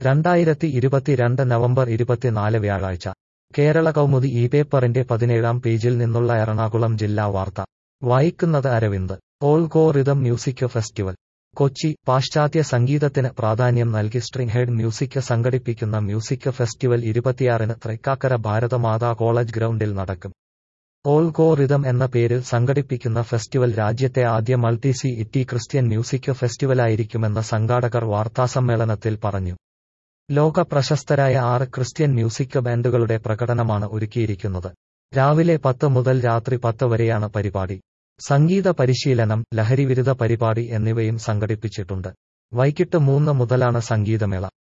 രണ്ടായിരത്തി ഇരുപത്തിരണ്ട് നവംബർ ഇരുപത്തിനാല് വ്യാഴാഴ്ച കേരള കൗമുദി ഈ പേപ്പറിന്റെ പതിനേഴാം പേജിൽ നിന്നുള്ള എറണാകുളം ജില്ലാ വാർത്ത വായിക്കുന്നത് Aravind all go rhythm music festival Kochi പാശ്ചാത്യ സംഗീതത്തിന് പ്രാധാന്യം നൽകി സ്ട്രിംഗ് ഹെഡ് മ്യൂസിക് സംഘടിപ്പിക്കുന്ന മ്യൂസിക് ഫെസ്റ്റിവൽ ഇരുപത്തിയാറിന് തൃക്കാക്കര ഭാരതമാതാ കോളേജ് ഗ്രൗണ്ടിൽ നടക്കും ഓൾ ഗോ റിതം എന്ന പേരിൽ സംഘടിപ്പിക്കുന്ന ഫെസ്റ്റിവൽ രാജ്യത്തെ ആദ്യ multi city Christian music ഫെസ്റ്റിവലായിരിക്കുമെന്ന് സംഘാടകർ വാർത്താസമ്മേളനത്തിൽ പറഞ്ഞു ലോക പ്രശസ്തരായ ആറ് ക്രിസ്ത്യൻ മ്യൂസിക് ബാൻഡുകളുടെ പ്രകടനമാണ് ഒരുക്കിയിരിക്കുന്നത് രാവിലെ പത്ത് മുതൽ രാത്രി പത്ത് വരെയാണ് പരിപാടി സംഗീത പരിശീലനം ലഹരിവിരുദ്ധ പരിപാടി എന്നിവയും സംഘടിപ്പിച്ചിട്ടുണ്ട് വൈകിട്ട് മൂന്ന് മുതലാണ് സംഗീതമേള